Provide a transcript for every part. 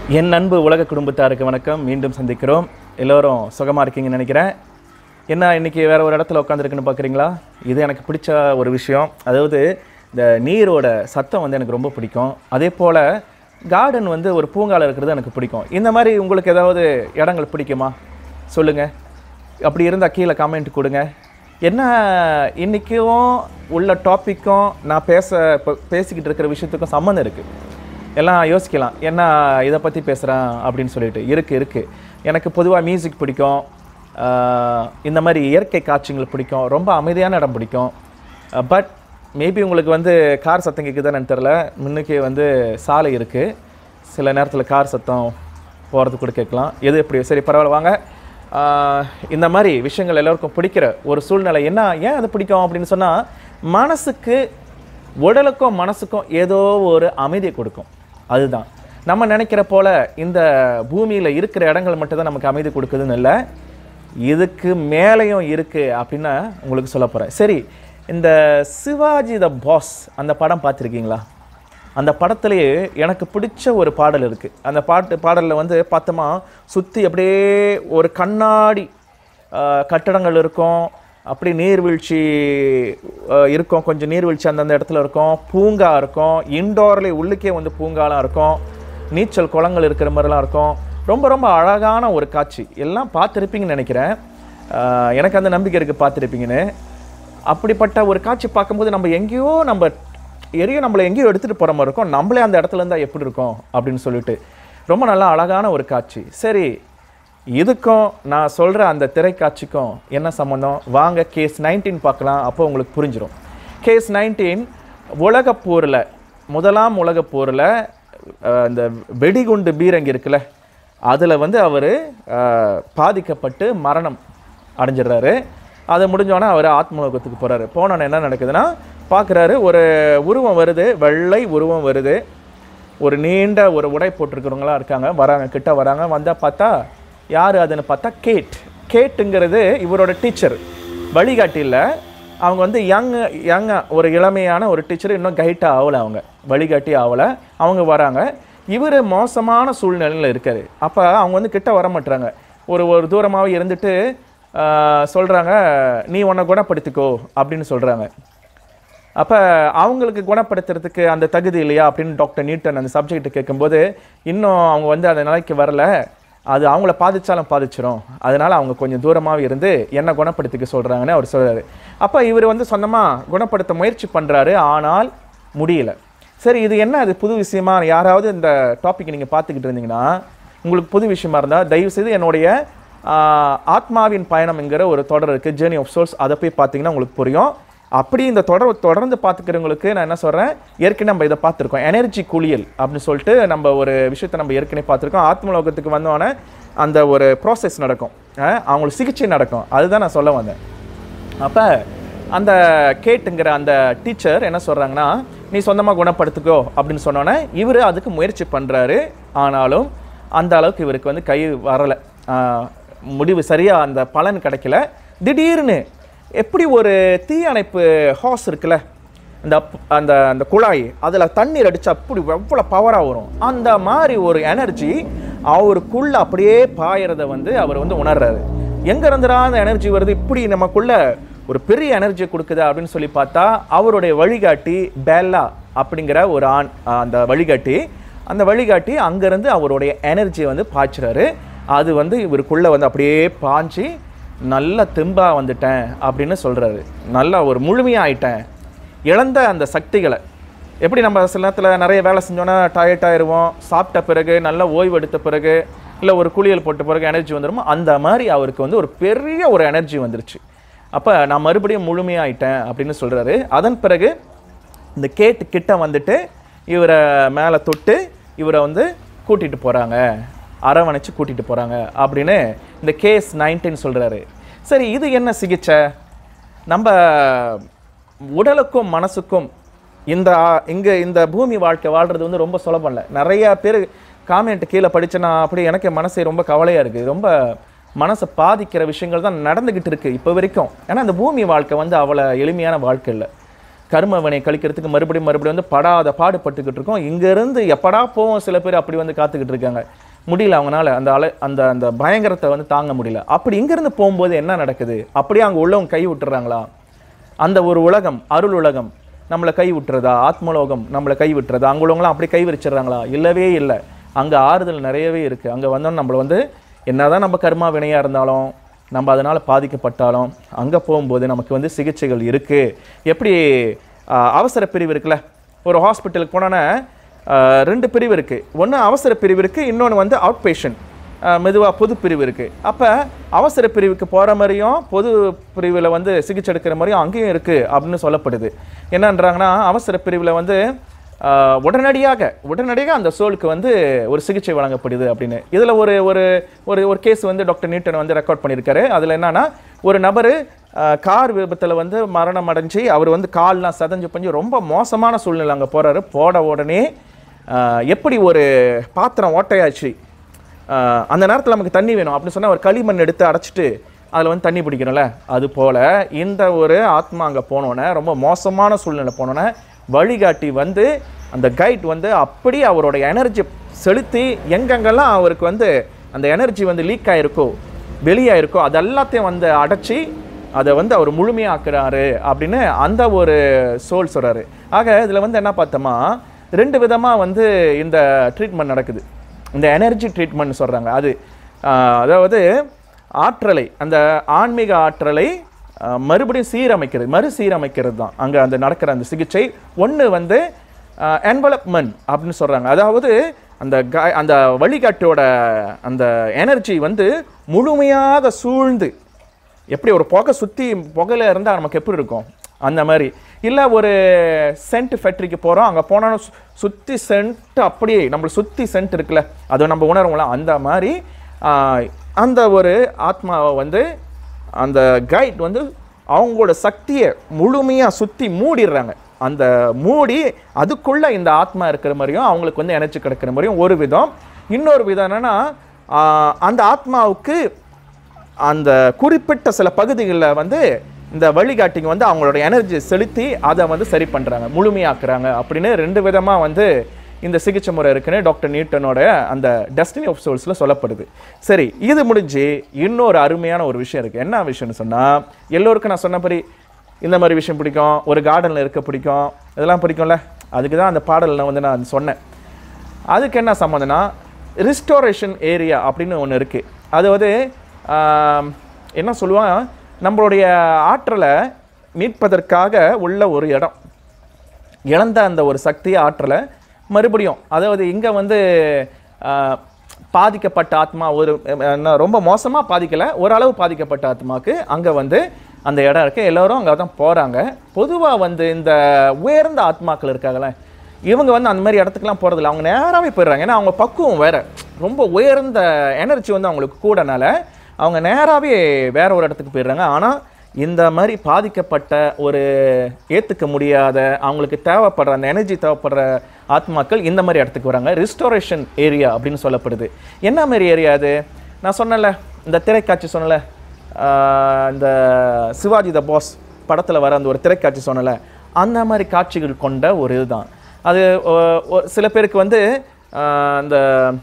என் அன்பு உலக குடும்பத்தாருக்கு வணக்கம் மீண்டும் சந்திக்கிறோம் எல்லோரும் சுகமாக இருக்கீங்கன்னு நினைக்கிறேன் என்ன இன்னைக்கு வேற ஒரு இடத்துல உட்காந்துருக்குன்னு பார்க்குறீங்களா இது எனக்கு பிடிச்ச ஒரு விஷயம் அதாவது இந்த நீரோட சத்தம் வந்து எனக்கு ரொம்ப பிடிக்கும் அதே போல் கார்டன் வந்து ஒரு பூங்கால இருக்கிறது எனக்கு பிடிக்கும் இந்த மாதிரி உங்களுக்கு ஏதாவது இடங்கள் பிடிக்குமா சொல்லுங்கள் அப்படி இருந்தால் கீழே கமெண்ட் கொடுங்க என்ன இன்றைக்கும் உள்ள டாப்பிக்கும் நான் பேச இப்போ பேசிக்கிட்டு இருக்கிற விஷயத்துக்கும் சம்மந்தம் இருக்குது எல்லாம் யோசிக்கலாம் என்ன இதை பற்றி பேசுகிறேன் அப்படின்னு சொல்லிட்டு இருக்குது இருக்குது எனக்கு பொதுவாக மியூசிக் பிடிக்கும் ஆஹ் இந்த மாதிரி இயற்கை காட்சிகள் பிடிக்கும் ரொம்ப அமைதியான இடம் பிடிக்கும் பட் மேபி உங்களுக்கு வந்து கார் சத்தம் கேட்குதான்னு தெரில முன்னுக்கே வந்து சாலை இருக்குது சில நேரத்தில் கார் சத்தம் போகிறது கூட கேட்கலாம் எது எப்படி சரி பரவாயில்ல வாங்க ஆஹ் இந்த மாதிரி விஷயங்கள் எல்லாருக்கும் பிடிக்கிற ஒரு சூழ்நிலை என்ன ஏன் அது பிடிக்கும் அப்படின்னு சொன்னால் மனசுக்கு உடலுக்கும் மனசுக்கும் ஏதோ ஒரு அமைதியை கொடுக்கும் அதுதான் நம்ம நினைக்கிற போல இந்த பூமியில் இருக்கிற இடங்கள் மட்டும்தான் நமக்கு அமைதி கொடுக்குதுன்னு இல்லை இதுக்கு மேலேயும் இருக்குது அப்படின்னு உங்களுக்கு சொல்ல போகிறேன் சரி இந்த சிவாஜி த பாஸ் அந்த படம் பார்த்துருக்கீங்களா அந்த படத்துலேயே எனக்கு பிடிச்ச ஒரு பாடல் இருக்குது அந்த பாட்டு பாடலில் வந்து பார்த்தோமா சுற்றி அப்படியே ஒரு கண்ணாடி ஆஹ், கட்டடங்கள் இருக்கும் அப்படி நீர்வீழ்ச்சி ஆஹ், இருக்கும் கொஞ்சம் நீர்வீழ்ச்சி அந்தந்த இடத்துல இருக்கும் பூங்கா இருக்கும் இன்டோர்லேயே உள்ளுக்கே வந்து பூங்காலாம் இருக்கும் நீச்சல் குளங்கள் இருக்கிற மாதிரிலாம் இருக்கும் ரொம்ப ரொம்ப அழகான ஒரு காட்சி எல்லாம் பார்த்துருப்பீங்கன்னு நினைக்கிறேன் ஆஹ், எனக்கு அந்த நம்பிக்கை இருக்குது பார்த்துருப்பீங்கன்னு அப்படிப்பட்ட ஒரு காட்சி பார்க்கும்போது நம்ம எங்கேயோ நம்ம எரியும் நம்மளை எங்கேயோ எடுத்துகிட்டு போகிற மாதிரி இருக்கும் நம்மளே அந்த இடத்துல இருந்தால் எப்படி இருக்கும் அப்படின்னு சொல்லிட்டு ரொம்ப நல்லா அழகான ஒரு காட்சி சரி இதுக்கும் நான் சொல்கிற அந்த திரைக்காட்சிக்கும் என்ன சம்மந்தம் வாங்க கேஸ் நைன்டீன் பார்க்கலாம் அப்போ உங்களுக்கு புரிஞ்சிடும் கேஸ் நைன்டீன் உலகப் போரில் முதலாம் உலகப் போரில் இந்த வெடிகுண்டு பீரங்கி இருக்குல்ல அதில் வந்து அவர் பாதிக்கப்பட்டு மரணம் அடைஞ்சிடுறாரு அது முடிஞ்சோடனே அவர் ஆத்மலோகத்துக்கு போகிறாரு போனோன்னே என்ன நடக்குதுன்னா பார்க்குறாரு ஒரு உருவம் வருது வெள்ளை உருவம் வருது ஒரு நீண்ட ஒரு உடை போட்டிருக்கிறவங்களாம் இருக்காங்க வராங்க கிட்ட வராங்க வந்தால் பார்த்தா யார் அதுன்னு பார்த்தா கேட் கேட்டுங்கிறது இவரோட டீச்சர் வழிகாட்டி இல்ல அவங்க வந்து யங் யங் ஒரு இளமையான ஒரு டீச்சர் இன்னும் கைட்டாக ஆகலை அவங்க வழிகாட்டி ஆகலை அவங்க வராங்க இவர் மோசமான சூழ்நிலையில் இருக்காரு அப்போ அவங்க வந்து கிட்ட வர மாட்டாங்க ஒரு ஒரு தூரமாகவே இருந்துட்டு சொல்கிறாங்க நீ உன்னை குணப்படுத்திக்கோ அப்படின்னு சொல்கிறாங்க அப்போ அவங்களுக்கு குணப்படுத்துறதுக்கு அந்த தகுதி இல்லையா அப்படின்னு டாக்டர் நியூட்டன் அந்த சப்ஜெக்ட் கேட்கும்போது இன்னும் அவங்க வந்து அந்த நிலைக்கு வரல அது அவங்கள பாதிச்சாலும் பாதிச்சிரும் அதனால அவங்க கொஞ்சம் தூரமாகவே இருந்து என்ன குணப்படுத்திக்க சொல்கிறாங்கன்னு அவர் சொல்றாரு அப்போ இவர் வந்து சொந்தமாக குணப்படுத்த முயற்சி பண்ணுறாரு ஆனால் முடியல சரி இது என்ன அது புது விஷயமா யாராவது இந்த டாபிக் நீங்கள் பார்த்துக்கிட்டு இருந்தீங்கன்னா உங்களுக்கு புது விஷயமா இருந்தால் தயவுசெய்து என்னுடைய ஆஹ், ஆத்மாவின் பயணம்ங்கிற ஒரு தொடர் இருக்குது ஜேர்னி ஆஃப் சோர்ஸ் அதை போய் பார்த்தீங்கன்னா உங்களுக்கு புரியும் அப்படி இந்த தொடர் தொடர்ந்து பார்த்துக்கிறவங்களுக்கு நான் என்ன சொல்கிறேன் ஏற்கனவே நம்ம இதை பார்த்துருக்கோம் எனர்ஜி குளியல் அப்படின்னு சொல்லிட்டு நம்ம ஒரு விஷயத்தை நம்ம ஏற்கனவே பார்த்துருக்கோம் ஆத்மலோகத்துக்கு வந்தோடனே அந்த ஒரு ப்ராசஸ் நடக்கும் அஹ், அவங்களுக்கு சிகிச்சை நடக்கும் அதுதான் நான் சொல்ல வந்தேன் அப்போ அந்த கேட்டுங்கிற அந்த டீச்சர் என்ன சொல்கிறாங்கன்னா நீ சொந்தமாக குணப்படுத்திக்கோ அப்படின்னு சொன்னோன்னே இவர் அதுக்கு முயற்சி பண்ணுறாரு ஆனாலும் அந்த அளவுக்கு இவருக்கு வந்து கை வரலை முடிவு சரியாக அந்த பலன் கிடைக்கல திடீர்னு எப்படி ஒரு தீயணைப்பு ஹாஸ் இருக்குல்ல அந்த அப்- அந்த அந்த குழாய் அதில் தண்ணீர் அடிச்சு அப்படி எவ்வளோ பவராக வரும் அந்த மாதிரி ஒரு எனர்ஜி அவருக்குள்ள அப்படியே பாயறத வந்து அவர் வந்து உணர்றாரு எங்க இருந்துடா அந்த எனர்ஜி வருது இப்படி நமக்குள்ள ஒரு பெரிய எனர்ஜி கொடுக்குது அப்படின்னு சொல்லி பார்த்தா அவருடைய வழிகாட்டி பெல்லா அப்படிங்கிற ஒரு ஆண் அந்த வழிகாட்டி அந்த வழிகாட்டி அங்கேருந்து அவருடைய எனர்ஜியை வந்து பாய்ச்சுறாரு அது வந்து இவருக்குள்ள வந்து அப்படியே பாய்ச்சி நல்ல தெம்பா வந்துட்டேன் அப்படின்னு சொல்றாரு நல்லா ஒரு முழுமையாக ஆயிட்டேன் இழந்த அந்த சக்திகளை எப்படி நம்ம சில நேரத்தில் நிறைய வேலை செஞ்சோன்னா டயர்ட் ஆயிடுவோம் சாப்பிட்ட பிறகு நல்லா ஓய்வு எடுத்த பிறகு இல்லை ஒரு குளியல் போட்ட பிறகு எனர்ஜி வந்துருமோ அந்த மாதிரி அவருக்கு வந்து ஒரு பெரிய ஒரு எனர்ஜி வந்துருச்சு அப்போ நான் மறுபடியும் முழுமையாயிட்டேன் அப்படின்னு சொல்கிறாரு அதன் பிறகு இந்த கேட்டு கிட்ட வந்துட்டு இவரை மேலே தொட்டு இவரை வந்து கூட்டிகிட்டு போகிறாங்க அரவணைச்சு கூட்டிகிட்டு போகிறாங்க அப்படின்னு இந்த கேஸ் நைன்டீன் சொல்கிறாரு சரி இது என்ன சிகிச்சை நம்ம உடலுக்கும் மனசுக்கும் இந்த இங்கே இந்த பூமி வாழ்க்கை வாழ்கிறது வந்து ரொம்ப சுலபம் இல்லை நிறைய பேர் காமெண்ட் கீழே படிச்சேன்னா அப்படி எனக்கு மனசே ரொம்ப கவலையாக இருக்குது ரொம்ப மனசை பாதிக்கிற விஷயங்கள் தான் நடந்துக்கிட்டு இருக்குது இப்போ வரைக்கும் ஏன்னா இந்த பூமி வாழ்க்கை வந்து அவ்வளோ எளிமையான வாழ்க்கை இல்லை கர்ம வினை கழிக்கிறதுக்கு மறுபடியும் மறுபடியும் வந்து படாத பாடுபட்டுக்கிட்டு இருக்கோம் இங்கேருந்து எப்படா போவோம் சில பேர் அப்படி வந்து காத்துக்கிட்டு இருக்காங்க முடியல அவங்களால அந்த அலை அந்த அந்த பயங்கரத்தை வந்து தாங்க முடியல அப்படி இங்கேருந்து போகும்போது என்ன நடக்குது அப்படியே அங்கே உள்ளவங்க கை விட்டுறாங்களா அந்த ஒரு உலகம் அருள் உலகம் நம்மளை கை விட்டுறதா ஆத்மலோகம் நம்மளை கை விட்டுறதா அங்கே உள்ளவங்களாம் அப்படி கை விரிச்சிடுறாங்களா இல்லவே இல்லை அங்கே ஆறுதல் நிறையவே இருக்குது அங்கே வந்தோம் நம்மளை வந்து என்னதான் நம்ம கர்மா வினையாக இருந்தாலும் நம்ம அதனால் பாதிக்கப்பட்டாலும் அங்கே போகும்போது நமக்கு வந்து சிகிச்சைகள் இருக்குது எப்படி ஆ, அவசர பிரிவு இருக்குல்ல ஒரு ஹாஸ்பிட்டலுக்கு போனோன்னா ரெண்டு பிரிவு இருக்குது ஒன்று அவசர பிரிவு இருக்குது இன்னொன்று வந்து அவுட் பேஷண்ட் மெதுவாக பொது பிரிவு இருக்குது அப்போ அவசர பிரிவுக்கு போகிற மாதிரியும் பொது பிரிவில் வந்து சிகிச்சை எடுக்கிற மாதிரியும் அங்கேயும் இருக்குது அப்படின்னு சொல்லப்படுது என்னன்றாங்கன்னா அவசர பிரிவில் வந்து ஆஹ், உடனடியாக உடனடியாக அந்த சோலுக்கு வந்து ஒரு சிகிச்சை வழங்கப்படுது அப்படின்னு இதில் ஒரு ஒரு ஒரு ஒரு கேஸ் வந்து டாக்டர் நியூட்டன் வந்து ரெக்கார்ட் பண்ணியிருக்காரு அதில் என்னன்னா ஒரு நபர் கார் விபத்தில் வந்து மரணம் அடைஞ்சு அவர் வந்து கால்லாம் சதஞ்சு பஞ்சு ரொம்ப மோசமான சூழ்நிலை அங்கே போகிறாரு போட உடனே ஆஹ், எப்படி ஒரு பாத்திரம் ஓட்டையாச்சு ஆஹ் அந்த நேரத்தில் நமக்கு தண்ணி வேணும் அப்படின்னு சொன்னால் ஒரு களிமண் எடுத்து அடைச்சிட்டு அதில் வந்து தண்ணி பிடிக்கணும்ல அது போல் இந்த ஒரு ஆத்மா அங்கே போனோன்னே ரொம்ப மோசமான சூழ்நிலை போனோன்னே வழிகாட்டி வந்து அந்த கைட் வந்து அப்படியே அவரோட எனர்ஜி செலுத்தி எங்கெங்கெல்லாம் அவருக்கு வந்து அந்த எனர்ஜி வந்து லீக் ஆயிருக்கோ வெளியாயிருக்கோ அது எல்லாத்தையும் வந்து அடைச்சி அதை வந்து அவர் முழுமையாக்குறாரு அப்படின்னு அந்த ஒரு சோல் சொல்கிறாரு ஆக இதில் வந்து என்ன பார்த்தோமா ரெண்டு விதமாக வந்து இந்த ட்ரீட்மெண்ட் நடக்குது இந்த எனர்ஜி ட்ரீட்மெண்ட் சொல்கிறாங்க அது ஆஹ், அதாவது ஆற்றலை அந்த ஆன்மீக ஆற்றலை ஆஹ், மறுபடியும் சீரமைக்கிறது மறு சீரமைக்கிறது தான் அங்கே அந்த நடக்கிற அந்த சிகிச்சை ஒன்று வந்து என்வலப்மெண்ட் அப்படின்னு சொல்கிறாங்க அதாவது அந்த க அந்த வழிகாட்டோட அந்த எனர்ஜி வந்து முழுமையாக சூழ்ந்து எப்படி ஒரு புகை சுற்றி புகையில இருந்தால் நமக்கு எப்படி இருக்கும் அந்த மாதிரி இல்லை ஒரு சென்ட் ஃபேக்ட்ரிக்கு போகிறோம் அங்கே போனோன்னா சு சுற்றி சென்ட் அப்படியே நம்மளை சுற்றி சென்ட் இருக்குல்ல அதை நம்ம உணர்வோம்ல அந்த மாதிரி ஆஹ், அந்த ஒரு ஆத்மாவை வந்து அந்த கைட் வந்து அவங்களோட சக்தியை முழுமையாக சுற்றி மூடிடுறாங்க அந்த மூடி அதுக்குள்ளே இந்த ஆத்மா இருக்கிற மாதிரியும் அவங்களுக்கு வந்து எனர்ஜி கிடைக்கிற மாதிரியும் ஒரு விதம் இன்னொரு விதம் என்னன்னா ஆஹ், அந்த ஆத்மாவுக்கு அந்த குறிப்பிட்ட சில பகுதிகளில் வந்து இந்த வழிகாட்டிங்க வந்து அவங்களோட எனர்ஜி செலுத்தி அதை வந்து சரி பண்ணுறாங்க முழுமையாக்குறாங்க அப்படின்னு ரெண்டு விதமாக வந்து இந்த சிகிச்சை முறை இருக்குன்னு டாக்டர் நியூட்டனோட அந்த டெஸ்டினி ஆஃப் சோல்ஸில் சொல்லப்படுது சரி இது முடிஞ்சு இன்னொரு அருமையான ஒரு விஷயம் இருக்குது என்ன விஷயம்னு சொன்னால் எல்லோருக்கும் நான் சொன்னபடி இந்த மாதிரி விஷயம் பிடிக்கும் ஒரு கார்டனில் இருக்க பிடிக்கும் இதெல்லாம் பிடிக்கும்ல அதுக்கு தான் அந்த பாடலில் வந்து நான் சொன்னேன் அதுக்கு என்ன சம்மந்தம்னா ரிஸ்டோரேஷன் ஏரியா அப்படின்னு ஒன்று இருக்குது அது வந்து ஆம், என்ன சொல்லுவான் நம்மளுடைய ஆற்றலை மீட்பதற்காக உள்ள ஒரு இடம் இழந்த அந்த ஒரு சக்தி ஆற்றலை மறுபடியும் அதாவது இங்கே வந்து ஆஹ், பாதிக்கப்பட்ட ஆத்மா ஒரு அஹ், என்ன, ரொம்ப மோசமாக பாதிக்கலை ஓரளவு பாதிக்கப்பட்ட ஆத்மாவுக்கு அங்கே வந்து அந்த இடம் இருக்குது எல்லோரும் அங்கே தான் போகிறாங்க பொதுவாக வந்து இந்த உயர்ந்த ஆத்மாக்கள் இருக்காங்களே இவங்க வந்து அந்த மாதிரி இடத்துக்குலாம் போகிறதில்ல அவங்க நேராகவே போயிடுறாங்க ஏன்னா அவங்க பக்குவம் வேற ரொம்ப உயர்ந்த எனர்ஜி வந்து அவங்களுக்கு கூடனால அவங்க நேராகவே வேற ஒரு இடத்துக்கு போயிடுறாங்க ஆனால் இந்த மாதிரி பாதிக்கப்பட்ட ஒரு ஏற்றுக்க முடியாத அவங்களுக்கு தேவைப்படுற அந்த எனர்ஜி தேவைப்படுற ஆத்மாக்கள் இந்த மாதிரி இடத்துக்கு வராங்க ரிஸ்டோரேஷன் ஏரியா அப்படின்னு சொல்லப்படுது என்ன மாதிரி ஏரியா அது நான் சொன்னேன்ல இந்த திரைக்காட்சி சொன்னல இந்த சிவாஜி த பாஸ் படத்தில் வர அந்த ஒரு திரைக்காட்சி சொன்னல அந்த மாதிரி காட்சிகள் கொண்ட ஒரு இதுதான் அது ஒ- ஒ- சில பேருக்கு வந்து ஆஹ், இந்த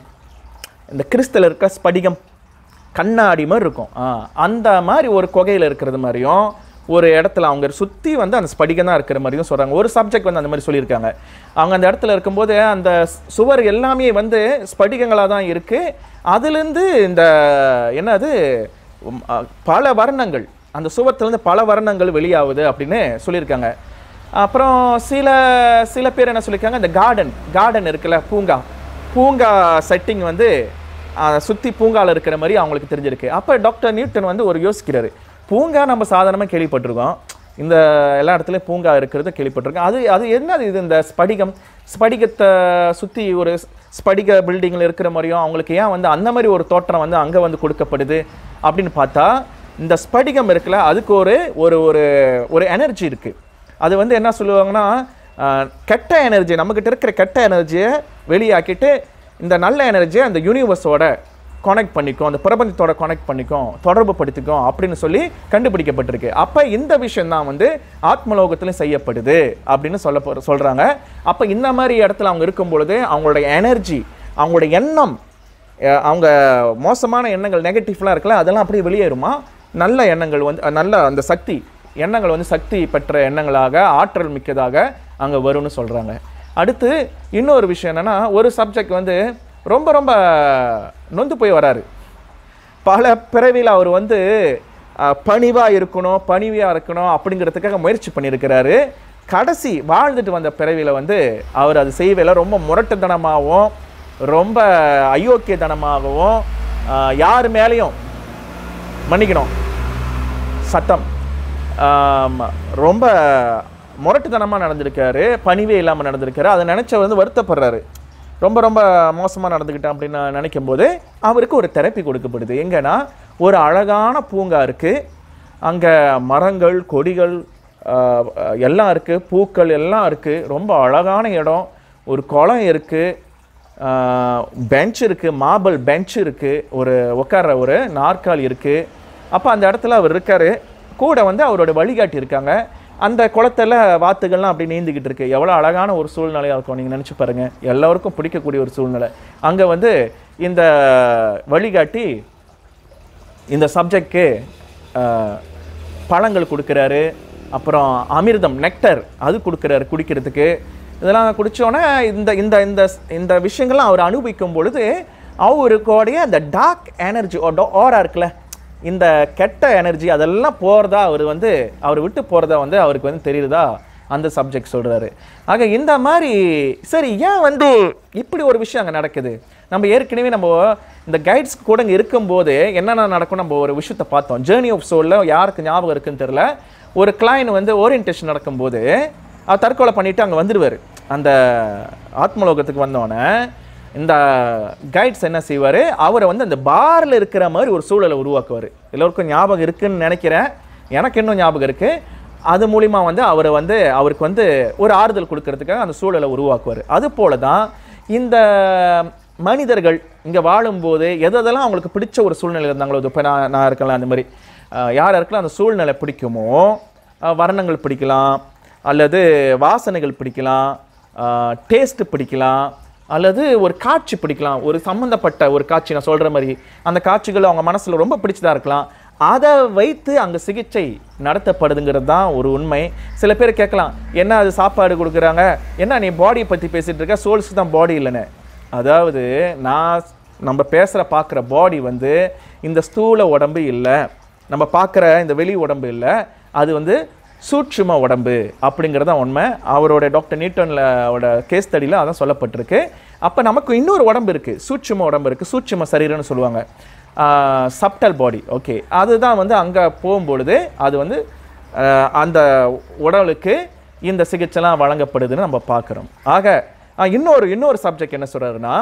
இந்த கிறிஸ்தல இருக்க ஸ்படிகம் கண்ணாடி மாதிரி இருக்கும் ஆ, அந்த மாதிரி ஒரு குகையில் இருக்கிறது மாதிரியும் ஒரு இடத்துல அவங்க சுற்றி வந்து அந்த ஸ்படிகம் தான் இருக்கிற மாதிரியும் சொல்கிறாங்க ஒரு சப்ஜெக்ட் வந்து அந்த மாதிரி சொல்லியிருக்காங்க அவங்க அந்த இடத்துல இருக்கும்போது அந்த ஸ்- சுவர் எல்லாமே வந்து ஸ்படிகங்களாக தான் இருக்குது அதுலேருந்து இந்த என்னது உம், அ, பல வர்ணங்கள் அந்த சுவத்துலேருந்து பல வர்ணங்கள் வெளியாகுது அப்படின்னு சொல்லியிருக்காங்க அப்புறம் சில சில பேர் என்ன சொல்லியிருக்காங்க இந்த கார்டன் கார்டன் இருக்குல்ல பூங்கா பூங்கா செட்டிங் வந்து சுற்றி பூங்கால இருக்கிற மாதிரி அவங்களுக்கு தெரிஞ்சிருக்கு அப்போ டாக்டர் நியூட்டன் வந்து ஒரு யோசிக்கிறாரு பூங்கா நம்ம சாதாரணமாக கேள்விப்பட்டிருக்கோம் இந்த எல்லா இடத்துலையும் பூங்கா இருக்கிறது கேள்விப்பட்டிருக்கோம் அது அது என்னது இது இந்த ஸ்படிகம் ஸ்படிகத்தை சுற்றி ஒரு ஸ்படிக பில்டிங்கில் இருக்கிற மாதிரியும் அவங்களுக்கு ஏன் வந்து அந்த மாதிரி ஒரு தோற்றம் வந்து அங்கே வந்து கொடுக்கப்படுது அப்படின்னு பார்த்தா இந்த ஸ்படிகம் இருக்குல்ல அதுக்கு ஒரு ஒரு ஒரு ஒரு எனர்ஜி இருக்குது அது வந்து என்ன சொல்லுவாங்கன்னா ஆஹ், கெட்ட எனர்ஜி நம்மக்கிட்ட இருக்கிற கெட்ட எனர்ஜியை வெளியாக்கிட்டு இந்த நல்ல எனர்ஜியை அந்த யூனிவர்ஸோட கனெக்ட் பண்ணிக்கும் அந்த பிரபஞ்சத்தோட கனெக்ட் பண்ணிக்கும் தொடர்பு படுத்திக்கும் அப்படின்னு சொல்லி கண்டுபிடிக்கப்பட்டிருக்கு அப்போ இந்த விஷயம் தான் வந்து ஆத்மலோகத்திலும் செய்யப்படுது அப்படின்னு சொல்ல போ சொல்கிறாங்க அப்போ இந்த மாதிரி இடத்துல அவங்க இருக்கும் பொழுது அவங்களோட எனர்ஜி அவங்களோட எண்ணம் அஹ் அவங்க மோசமான எண்ணங்கள் நெகட்டிவ்லாம் இருக்குல்ல அதெல்லாம் அப்படியே வெளியேறுமா நல்ல எண்ணங்கள் வந்து அஹ் நல்ல அந்த சக்தி எண்ணங்கள் வந்து சக்தி பெற்ற எண்ணங்களாக ஆற்றல் மிக்கதாக அங்கே வரும்னு சொல்கிறாங்க அடுத்து இன்னொரு விஷயம் என்னென்னா ஒரு சப்ஜெக்ட் வந்து ரொம்ப ரொம்ப நொந்து போய் வராரு பல பிறவியில் அவர் வந்து பணிவாக இருக்கணும் பணிவியாக இருக்கணும் அப்படிங்கிறதுக்காக முயற்சி பண்ணியிருக்கிறாரு கடைசி வாழ்ந்துட்டு வந்த பிறவியில் வந்து அவர் அது செய்வேல ரொம்ப முரட்டுத்தனமாகவும் ரொம்ப அயோக்கியத்தனமாகவும் ஆஹ், யார் மேலேயும் மன்னிக்கணும் சத்தம் ஆம், ரொம்ப முரட்டுத்தனமாக நடந்திருக்காரு பணிவே இல்லாமல் நடந்திருக்காரு அதை நினச்ச வந்து வருத்தப்படுறாரு ரொம்ப ரொம்ப மோசமாக நடந்துக்கிட்டேன் அப்படின்னு நான் நினைக்கும் போது அவருக்கு ஒரு தெரப்பி கொடுக்கப்படுது எங்கன்னா ஒரு அழகான பூங்கா இருக்குது அங்கே மரங்கள் கொடிகள் ஆஹ், எல்லாம் இருக்குது பூக்கள் எல்லாம் இருக்குது ரொம்ப அழகான இடம் ஒரு குளம் இருக்குது பெஞ்ச் இருக்குது மார்பிள் பெஞ்ச் இருக்குது ஒரு உட்கார்ற ஒரு நாற்காலி இருக்குது அப்போ அந்த இடத்துல அவர் இருக்காரு கூட வந்து அவரோட வழிகாட்டி இருக்காங்க அந்த குளத்துல வாத்துகள்லாம் அப்படி நீந்திக்கிட்டு இருக்கு எவ்வளோ அழகான ஒரு சூழ்நிலையாக இருக்கும் நீங்கள் நினச்சி பாருங்க எல்லாருக்கும் பிடிக்கக்கூடிய ஒரு சூழ்நிலை அங்கே வந்து இந்த வழிகாட்டி இந்த சப்ஜெக்ட்க்கு பழங்கள் கொடுக்குறாரு அப்புறம் அமிர்தம் நெக்டர் அது கொடுக்குறாரு குடிக்கிறதுக்கு இதெல்லாம் குடிச்சோன்னே இந்த இந்த இந்த இந்த விஷயங்கள்லாம் அவர் அனுபவிக்கும் பொழுது அவருக்கோடைய அந்த டார்க் எனர்ஜி ஓரா இருக்குல்ல இந்த கெட்ட எனர்ஜி அதெல்லாம் போகிறதா அவர் வந்து அவர் விட்டு போகிறதா வந்து அவருக்கு வந்து தெரியுதா அந்த சப்ஜெக்ட் சொல்கிறாரு ஆக இந்த மாதிரி சரி ஏன் வந்து இப்படி ஒரு விஷயம் அங்கே நடக்குது நம்ம ஏற்கனவே நம்ம இந்த கைட்ஸ் கூட இங்கே இருக்கும்போது என்னென்ன நடக்கும் நம்ம ஒரு விஷயத்தை பார்த்தோம் ஜேர்னி ஆஃப் சோலில் யாருக்கு ஞாபகம் இருக்குன்னு தெரில ஒரு கிளைன் வந்து ஓரியன்டேஷன் நடக்கும்போது அவர் தற்கொலை பண்ணிட்டு அங்கே வந்துடுவார் அந்த ஆத்மலோகத்துக்கு வந்தோடனே இந்த கைட்ஸ் என்ன செய்வார் அவரை வந்து அந்த பாரில் இருக்கிற மாதிரி ஒரு சூழலை உருவாக்குவார் எல்லோருக்கும் ஞாபகம் இருக்குன்னு நினைக்கிறேன் எனக்கு இன்னும் ஞாபகம் இருக்குது அது மூலிமா வந்து அவரை வந்து அவருக்கு வந்து ஒரு ஆறுதல் கொடுக்கறதுக்காக அந்த சூழலை உருவாக்குவார் அது போல தான் இந்த மனிதர்கள் இங்கே வாழும்போது எது எதெல்லாம் அவங்களுக்கு பிடிச்ச ஒரு சூழ்நிலை இருந்தாங்களோ இப்போ நான் நான் இருக்கலாம் அந்த மாதிரி அஹ், யார் யாருக்கெல்லாம் அந்த சூழ்நிலை பிடிக்குமோ அஹ், வர்ணங்கள் பிடிக்கலாம் அல்லது வாசனைகள் பிடிக்கலாம் டேஸ்ட் பிடிக்கலாம் அல்லது ஒரு காட்சி பிடிக்கலாம் ஒரு சம்மந்தப்பட்ட ஒரு காட்சி நான் சொல்கிற மாதிரி அந்த காட்சிகள் அவங்க மனசில் ரொம்ப பிடிச்சதா இருக்கலாம் அதை வைத்து அங்கே சிகிச்சை நடத்தப்படுதுங்கிறது தான் ஒரு உண்மை சில பேர் கேட்கலாம் என்ன அது சாப்பாடு கொடுக்குறாங்க என்ன நீ பாடியை பற்றி பேசிகிட்டு இருக்க சோல்ஸ் தான் பாடி இல்லைன்னு அதாவது நான் நம்ம பேசுகிற பார்க்குற பாடி வந்து இந்த ஸ்தூல உடம்பு இல்லை நம்ம பார்க்குற இந்த வெளி உடம்பு இல்லை அது வந்து சூட்சும உடம்பு அப்படிங்கிறது தான் உண்மை அவரோட டாக்டர் நியூட்டனில் அவரோட கேஸ் ஸ்டடியில் அதான் சொல்லப்பட்டிருக்கு அப்போ நமக்கு இன்னொரு உடம்பு இருக்குது சூட்சும உடம்பு இருக்குது சூட்சும சரீரம்னு சொல்லுவாங்க சப்டல் பாடி ஓகே அதுதான் வந்து அங்கே போகும்பொழுது அது வந்து ஆஹ், அந்த உடலுக்கு இந்த சிகிச்சைலாம் வழங்கப்படுதுன்னு நம்ம பார்க்குறோம் ஆக ஆஹ், இன்னொரு இன்னொரு சப்ஜெக்ட் என்ன சொல்கிறாருன்னா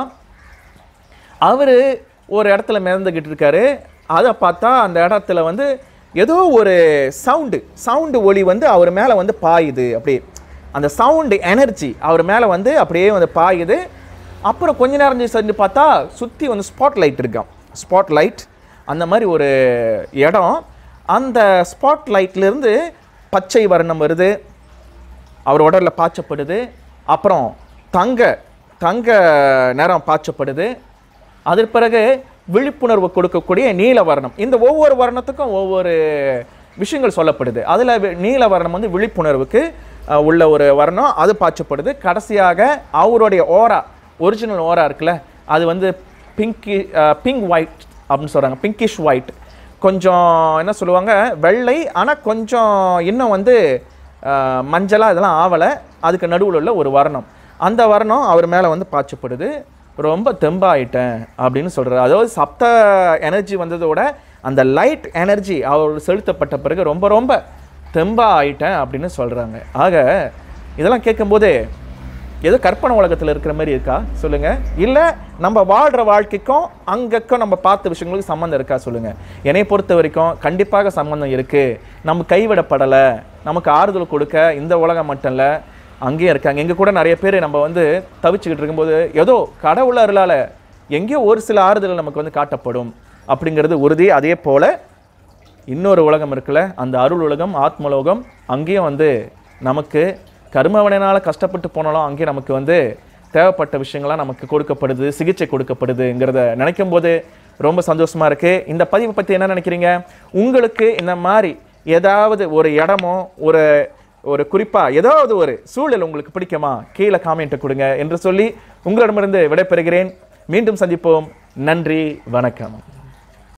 அவர் ஒரு இடத்துல மிதந்துக்கிட்டு இருக்காரு அதை பார்த்தா அந்த இடத்துல வந்து ஏதோ ஒரு சவுண்டு சவுண்டு ஒளி வந்து அவர் மேலே வந்து பாயுது அப்படியே அந்த சவுண்டு எனர்ஜி அவர் மேலே வந்து அப்படியே வந்து பாயுது அப்புறம் கொஞ்ச நேரம் கழிச்சு சென்று பார்த்தா சுற்றி வந்து ஸ்பாட் லைட் இருக்கான் ஸ்பாட் லைட் அந்த மாதிரி ஒரு இடம் அந்த ஸ்பாட் லைட்லேருந்து பச்சை வர்ணம் வருது அவர் உடல்ல பாய்ச்சப்படுது அப்புறம் தங்க தங்க நிறம் பாய்ச்சப்படுது அதற்கு பிறகு விழிப்புணர்வு கொடுக்கக்கூடிய நீல வர்ணம் இந்த ஒவ்வொரு வர்ணத்துக்கும் ஒவ்வொரு விஷயங்கள் சொல்லப்படுது அதில் நீல வர்ணம் வந்து விழிப்புணர்வுக்கு அஹ், உள்ள ஒரு வர்ணம் அது பாய்ச்சப்படுது கடைசியாக அவருடைய ஓரா ஒரிஜினல் ஓரா இருக்குல்ல அது வந்து பிங்கி பிங்க் ஒயிட் அப்படின்னு சொல்கிறாங்க பிங்கிஷ் ஒயிட் கொஞ்சம் என்ன சொல்லுவாங்க வெள்ளை ஆனால் கொஞ்சம் இன்னும் வந்து ஆஹ், மஞ்சளா இதெல்லாம் ஆவலை அதுக்கு நடுவில் உள்ள ஒரு வர்ணம் அந்த வர்ணம் அவர் மேலே வந்து பாய்ச்சப்படுது ரொம்ப தெம்பாயிட்டேன் அப்படின்னு சொல்கிறார் அதாவது சப்த எனர்ஜி வந்ததோட அந்த லைட் எனர்ஜி அவர் செலுத்தப்பட்ட பிறகு ரொம்ப ரொம்ப தெம்பா ஆயிட்டேன் அப்படின்னு சொல்கிறாங்க ஆக இதெல்லாம் கேட்கும்போது ஏதோ கற்பனை உலகத்தில் இருக்கிற மாதிரி இருக்கா சொல்லுங்க இல்லை நம்ம வாழ்கிற வாழ்க்கைக்கும் அங்கக்கும் நம்ம பார்த்த விஷயங்களுக்கு சம்மந்தம் இருக்கா சொல்லுங்க என்னை பொறுத்த வரைக்கும் கண்டிப்பாக சம்மந்தம் இருக்கு நம்ம கைவிடப்படலை நமக்கு ஆறுதல் கொடுக்க இந்த உலகம் மட்டும் இல்லை அங்கேயும் இருக்காங்க எங்க கூட நிறைய பேர் நம்ம வந்து தவிச்சுக்கிட்டு இருக்கும்போது ஏதோ கடவுள் அருளால எங்கேயோ ஒரு சில ஆறுதல் நமக்கு வந்து காட்டப்படும் அப்படிங்கிறது உறுதி அதே போல இன்னொரு உலகம் இருக்குல்ல அந்த அருள் உலகம் ஆத்மலோகம் அங்கேயும் வந்து நமக்கு கர்மவனையினால் கஷ்டப்பட்டு போனாலும் அங்கேயும் நமக்கு வந்து தேவைப்பட்ட விஷயங்கள்லாம் நமக்கு கொடுக்கப்படுது சிகிச்சை கொடுக்கப்படுதுங்கிறத நினைக்கும் போது ரொம்ப சந்தோஷமா இருக்கு இந்த பதிவை பற்றி என்ன நினைக்கிறீங்க உங்களுக்கு இந்த மாதிரி ஏதாவது ஒரு இடமோ ஒரு ஒரு குறிப்பாக ஏதாவது ஒரு சூழல் உங்களுக்கு பிடிக்குமா கீழே காமெண்ட்டை கொடுங்க என்று சொல்லி உங்களிடமிருந்து விடைபெறுகிறேன் மீண்டும் சந்திப்போம் நன்றி வணக்கம்